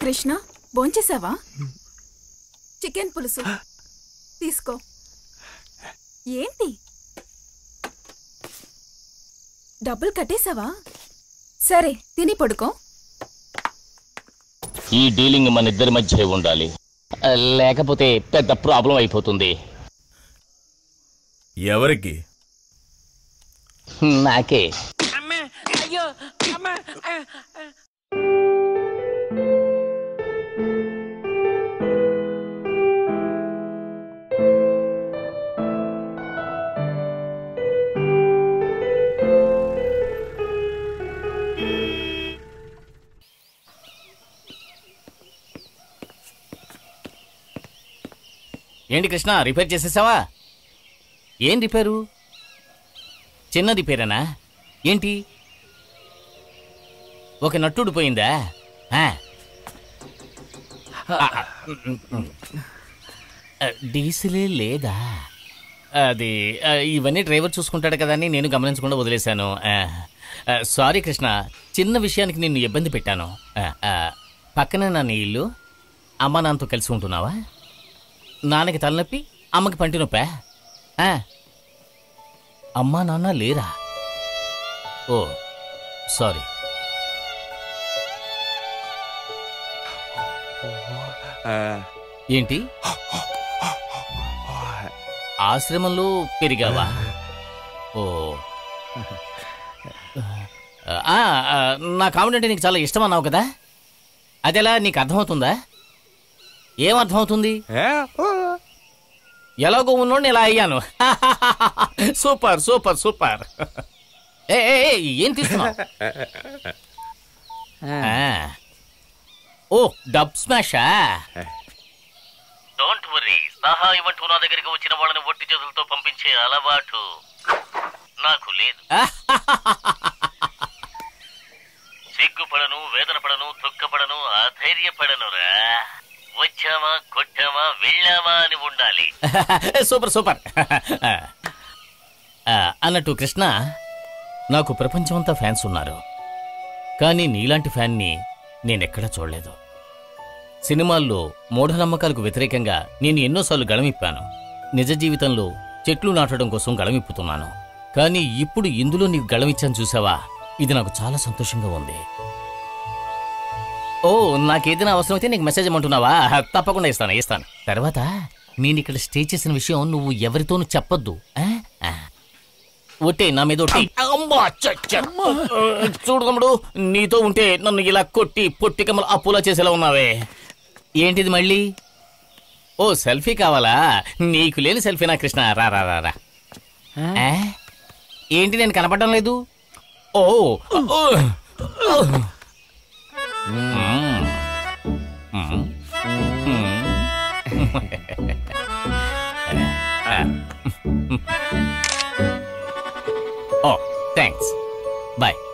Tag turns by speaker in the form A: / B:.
A: Krishna భోంచేసావా chicken పులుసు తీసుకో ఏంటి డబ్బులు కట్టేశావా సరే తిని పడుకో
B: ఈ డీలింగ్ మన ఇద్దరి మధ్య ఉండాలి ఆ, లేకపోతే పెద్ద ప్రాబ్లం అయిపోతుంది
C: ఎవరికి
B: నాకే
D: ఏంటి కృష్ణ రిపేర్ చేసేసావా ఏం రిపేరు చిన్న రిపేరేనా ఏంటి ఒక నట్టుడు పోయిందా ఆ. ఆ, ఆ, డీజిలే లేదా అది ఆ, ఇవన్నీ డ్రైవర్ చూసుకుంటాడు కదా అని నేను గమనించకుండా వదిలేశాను ఆ, ఆ, సారీ కృష్ణ చిన్న విషయానికి నిన్ను ఇబ్బంది పెట్టాను ఆ, ఆ, పక్కనే నా నీ ఇల్లు అమ్మ నాన్నతో కలిసి ఉంటున్నావా నాన్నకి తలనొప్పి అమ్మకి పంటి నొప్పా ఆ. అమ్మా నాన్న లేరా ఓ సారీ ఏంటి ఆశ్రమంలో పెరిగావా ఓ ఆ, ఆ, నా కామెడీ అంటే నీకు చాలా ఇష్టం అన్నావు కదా అదెలా నీకు అర్థమవుతుందా ఏం అర్థమవుతుంది ఎలాగో ఉన్నోడిని ఇలా అయ్యాను సూపర్ సూపర్ సూపర్ ఏ ఏ, ఏ, ఏం తీసుకున్నావు ఆ. ఓ డబ్ స్మాషా డోంట్ వరీ సహాయం అంటూ నా దగ్గరికి వచ్చిన వాళ్ళని ఒట్టి చేతులతో పంపించే అలవాటు నాకు లేదు సిగ్గుపడను వేదన పడను దుఃఖపడను అధైర్యపడనురా వచ్చామా కొట్టామా వెళ్ళామా అని ఉండాలి సూపర్ సూపర్ ఆ, అన్నట్టు కృష్ణ నాకు ప్రపంచమంతా ఫ్యాన్స్ ఉన్నారు కానీ నీలాంటి ఫ్యాన్ని నేనెక్కడా చూడలేదు సినిమాల్లో మూఢనమ్మకాలకు వ్యతిరేకంగా నేను ఎన్నోసార్లు గళమిప్పాను నిజ జీవితంలో చెట్లు నాటడం కోసం గళమిప్పుతున్నాను కానీ ఇప్పుడు ఇందులో నీకు గళమిచ్చాను చూసావా ఇది నాకు చాలా సంతోషంగా ఉంది ఓ నాకేదైనా అవసరం అయితే నీకు మెసేజ్ ఇమ్మంటున్నావా తప్పకుండా ఇస్తాను ఇస్తాను తర్వాత నేను ఇక్కడ స్టే చేసిన విషయం నువ్వు ఎవరితోనూ చెప్పొద్దు ఆ? ఆ. ఒట్టే నా మీద ఒట్టి అమ్మా, చ్చ, చ్చ. చూడు తమ్ముడు నీతో ఉంటే నన్ను ఇలా కొట్టి పొట్టి కమ్మలు అప్పులా చేసేలా ఉన్నావే ఏంటిది మళ్ళీ ఓ సెల్ఫీ కావాలా నీకు లేని సెల్ఫీనా కృష్ణ రా రా రా రా ఆ? ఏంటి నేను కనపడడం లేదు ఓ ఓ. మ్మ్. మ్మ్. మ్మ్. ఓ థ్యాంక్స్ బాయ్